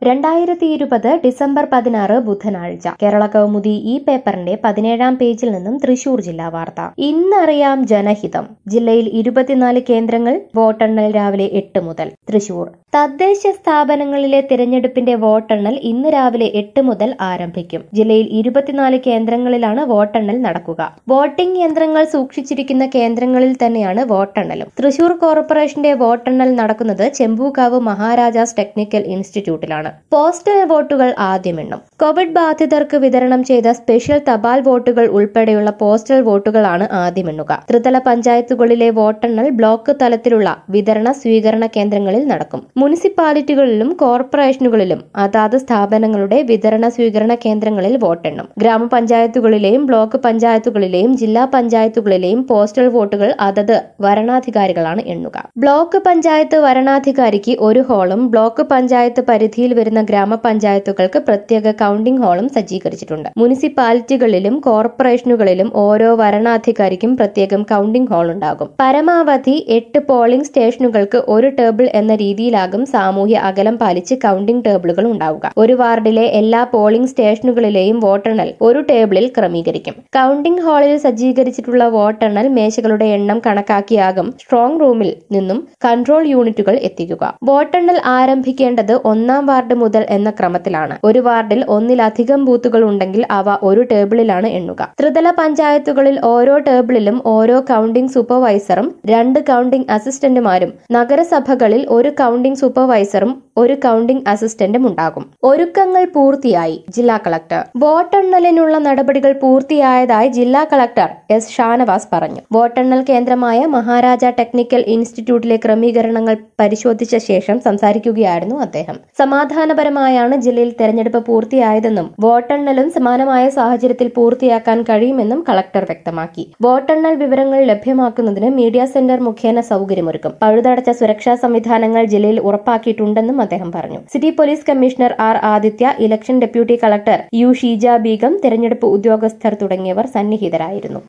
രണ്ടായിരത്തി ഇരുപത് ഡിസംബർ പതിനാറ് ബുധനാഴ്ച കേരള കൗമുദി ഈ പേപ്പറിന്റെ പതിനേഴാം പേജിൽ നിന്നും തൃശൂർ ജില്ലാ വാർത്ത ഇന്നറിയാം ജനഹിതം ജില്ലയിൽ ഇരുപത്തിനാല് കേന്ദ്രങ്ങൾ വോട്ടെണ്ണൽ രാവിലെ എട്ട് മുതൽ തൃശൂർ തദ്ദേശ സ്ഥാപനങ്ങളിലെ തിരഞ്ഞെടുപ്പിന്റെ വോട്ടെണ്ണൽ ഇന്ന് രാവിലെ എട്ട് മുതൽ ആരംഭിക്കും ജില്ലയിൽ ഇരുപത്തിനാല് കേന്ദ്രങ്ങളിലാണ് വോട്ടെണ്ണൽ നടക്കുക വോട്ടിംഗ് യന്ത്രങ്ങൾ സൂക്ഷിച്ചിരിക്കുന്ന കേന്ദ്രങ്ങളിൽ തന്നെയാണ് വോട്ടെണ്ണലും തൃശൂർ കോർപ്പറേഷന്റെ വോട്ടെണ്ണൽ നടക്കുന്നത് ചെമ്പൂക്കാവ് മഹാരാജാസ് ടെക്നിക്കൽ ഇൻസ്റ്റിറ്റ്യൂട്ടിലാണ് പോസ്റ്റൽ വോട്ടുകൾ ആദ്യം എണ്ണും കോവിഡ് ബാധിതർക്ക് വിതരണം ചെയ്ത സ്പെഷ്യൽ തപാൽ വോട്ടുകൾ ഉൾപ്പെടെയുള്ള പോസ്റ്റൽ വോട്ടുകളാണ് ആദ്യം എണ്ണുക ത്രിതല പഞ്ചായത്തുകളിലെ വോട്ടെണ്ണൽ ബ്ലോക്ക് തലത്തിലുള്ള വിതരണ സ്വീകരണ കേന്ദ്രങ്ങളിൽ നടക്കും മുനിസിപ്പാലിറ്റികളിലും കോർപ്പറേഷനുകളിലും അതാത് സ്ഥാപനങ്ങളുടെ വിതരണ സ്വീകരണ കേന്ദ്രങ്ങളിൽ വോട്ടെണ്ണും ഗ്രാമപഞ്ചായത്തുകളിലെയും ബ്ലോക്ക് പഞ്ചായത്തുകളിലെയും ജില്ലാ പഞ്ചായത്തുകളിലെയും പോസ്റ്റൽ വോട്ടുകൾ അതത് വരണാധികാരികളാണ് എണ്ണുക ബ്ലോക്ക് പഞ്ചായത്ത് വരണാധികാരിക്ക് ഒരു ഹാളും ബ്ലോക്ക് പഞ്ചായത്ത് പരിധിയിൽ വരുന്ന ഗ്രാമപഞ്ചായത്തുകൾക്ക് പ്രത്യേക കൌണ്ടിംഗ് ഹാളും സജ്ജീകരിച്ചിട്ടുണ്ട് മുനിസിപ്പാലിറ്റികളിലും കോർപ്പറേഷനുകളിലും ഓരോ വരണാധികാരിക്കും പ്രത്യേകം കൌണ്ടിംഗ് ഹാൾ ഉണ്ടാകും പരമാവധി എട്ട് പോളിംഗ് സ്റ്റേഷനുകൾക്ക് ഒരു ടേബിൾ എന്ന രീതിയിലാകും സാമൂഹ്യ അകലം പാലിച്ച് കൌണ്ടിംഗ് ടേബിളുകൾ ഉണ്ടാവുക ഒരു വാർഡിലെ എല്ലാ പോളിംഗ് സ്റ്റേഷനുകളിലെയും വോട്ടെണ്ണൽ ഒരു ടേബിളിൽ ക്രമീകരിക്കും കൌണ്ടിംഗ് ഹാളിൽ സജ്ജീകരിച്ചിട്ടുള്ള വോട്ടെണ്ണൽ മേശകളുടെ എണ്ണം കണക്കാക്കിയാകും സ്ട്രോങ് റൂമിൽ നിന്നും കൺട്രോൾ യൂണിറ്റുകൾ എത്തിക്കുക വോട്ടെണ്ണൽ ആരംഭിക്കേണ്ടത് ഒന്നാം വാർഡ് മുതൽ എന്ന ക്രമത്തിലാണ് ഒരു വാർഡിൽ ഒന്നിലധികം ബൂത്തുകൾ ഉണ്ടെങ്കിൽ അവ ഒരു ടേബിളിലാണ് എണ്ണുക ത്രിതല പഞ്ചായത്തുകളിൽ ഓരോ ടേബിളിലും ഓരോ കൌണ്ടിംഗ് സൂപ്പർവൈസറും രണ്ട് കൌണ്ടിംഗ് അസിസ്റ്റന്റുമാരും നഗരസഭകളിൽ ഒരു കൌണ്ടിംഗ് സൂപ്പർവൈസറും ഒരു കൌണ്ടിംഗ് അസിസ്റ്റന്റും ഉണ്ടാകും ഒരുക്കങ്ങൾ പൂർത്തിയായി ജില്ലാ കളക്ടർ വോട്ടെണ്ണലിനുള്ള നടപടികൾ പൂർത്തിയായതായി ജില്ലാ കളക്ടർ എസ് ഷാനവാസ് പറഞ്ഞു വോട്ടെണ്ണൽ കേന്ദ്രമായ മഹാരാജ ടെക്നിക്കൽ ഇൻസ്റ്റിറ്റ്യൂട്ടിലെ ക്രമീകരണങ്ങൾ പരിശോധിച്ച ശേഷം സംസാരിക്കുകയായിരുന്നു അദ്ദേഹം സമാധാനപരമായാണ് ജില്ലയിൽ തെരഞ്ഞെടുപ്പ് പൂർത്തിയായതെന്നും വോട്ടെണ്ണലും സമാനമായ സാഹചര്യത്തിൽ പൂർത്തിയാക്കാൻ കഴിയുമെന്നും കളക്ടർ വ്യക്തമാക്കി വോട്ടെണ്ണൽ വിവരങ്ങൾ ലഭ്യമാക്കുന്നതിന് മീഡിയ സെന്റർ മുഖേന സൗകര്യമൊരുക്കും പഴുതടച്ച സുരക്ഷാ സംവിധാനങ്ങൾ ജില്ലയിൽ ഉറപ്പാക്കിയിട്ടുണ്ടെന്നും അദ്ദേഹം പറഞ്ഞു city police commissioner R Adithya election deputy collector U Sheeja Beegum തെരഞ്ഞെടുപ്പ് ഉദ്യോഗസ്ഥർ തുടങ്ങിയവർ സന്നിഹിതരായിരുന്നു